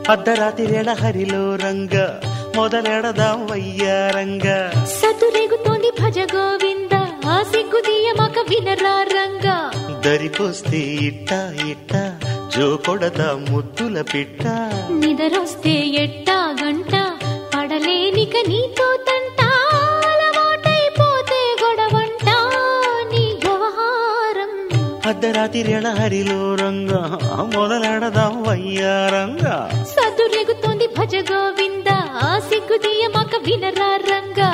అర్ధరాతిరేళ హరిలో రంగ మొదలెడదాం వయ్యారంగ సతురేగుతోంది భజ గోవింద ఆ సిగ్గు తీయమాక వినరా రంగా దరికొస్తే ఇట్ట ఇట్ట జో కొడదాం ముద్దుల పిట్ట నిదరొస్తే ఎట్టా గంట పడలేనిక నీతో తంట అలవాటైపోతే గొడవంట నీ వ్యవహారం అర్ధరాతిరేళ హరిలో రంగ మొదలెడదాం వయ్యారంగ సతురేగుతోంది భజ గోవింద ఆ సిగ్గు తీయమాక వినరా రంగా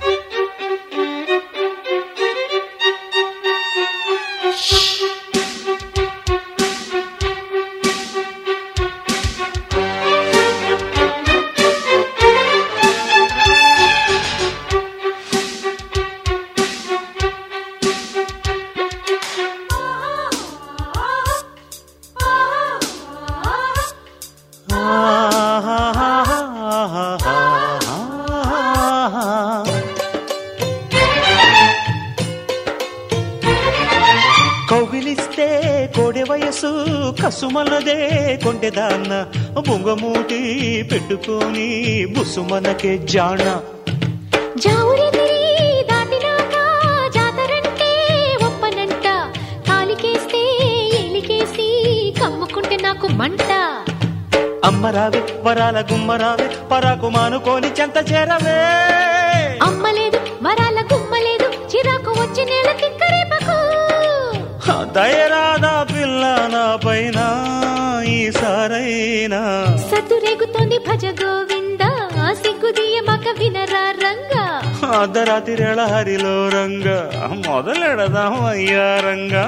కౌగిలిస్తే కోడె వయసు కసుమన్నదే కొండెదాన్న బొంగమూటి పెట్టుకొని బుసుమనకే జాణ జావురెదిరి దాటినాక జాతరంటే ఒప్పనంట కాలికేస్తే ఏలికేసి కమ్ముకుంటే నాకు మంట అమ్మరావే వరాల గుమ్మరావే పరాకు మానుకోని చెంత చేరవే అమ్మలేదు వరాల గుమ్మలేదు చిరాకు వచ్చి నేల తిక్కరేపకు దయరాదా పిల్ల నా పైన ఈసారైనా సతురేగుతోంది భజ గోవింద ఆ సిగ్గు దీయమాక వినరా రంగా అర్ధరాతిరేళ హరిలో రంగ మొదలెడదాం అయ్యారంగా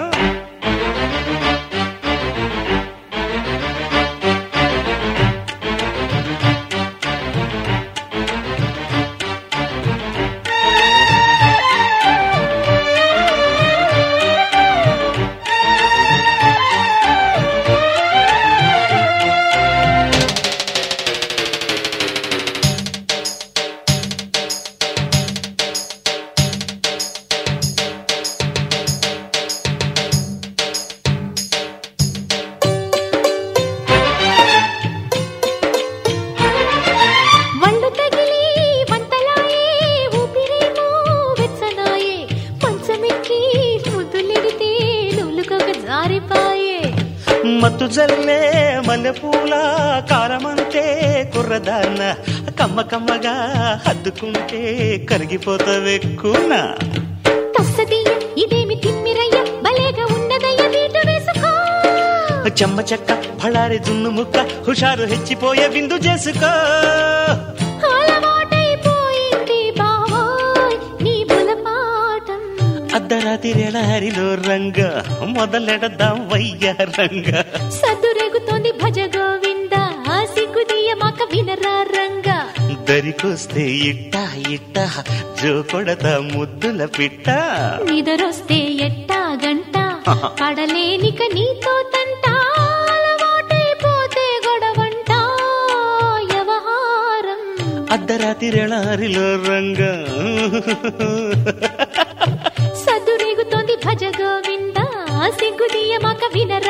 వళ్ళు తగిలి వంతలాయే ఊపిరేమో వెచ్చనాయే పంచమెక్కి ముద్దులెడితే నులుకొక జారిపాయే మత్తు జల్లే మల్లెపూల కారమంతే కుర్రదాన్న కమ్మ కమ్మగా హద్దుకుంటే కరిగిపోతావెక్కునా తస్సదీయ ఇదేమి తిమ్మిరయ్య భలేగా ఉన్నదయ్య వీటు వేసుకో చెమ్మ చెక్క ఫళారి జున్ను ముక్క హుషారు హెచ్చిపోయే విందు చేసుకో అలవాటైపోయింది బావోయ్ నీ బులపాటం అర్ధరాతిరేళ హరిలో రంగ మొదలెడదాం వయ్య రంగ సద్దురేగుతోంది భజ గోవింద ఆ సిగ్గు దీయమాక వినరా రంగా దరికొస్తే ఇట్ట ఇట్ట జో కొడతా ముద్దుల పిట్ట నిదరొస్తే ఎట్టా గంట పడలేనిక నీతో తంట అలవాటైపోతే గొడవంట వ్యవహారం అర్ధరాతిరేళ హరిలో రంగ సద్దురేగుతోంది భజ గోవింద సిగ్గు దీయమాక వినరా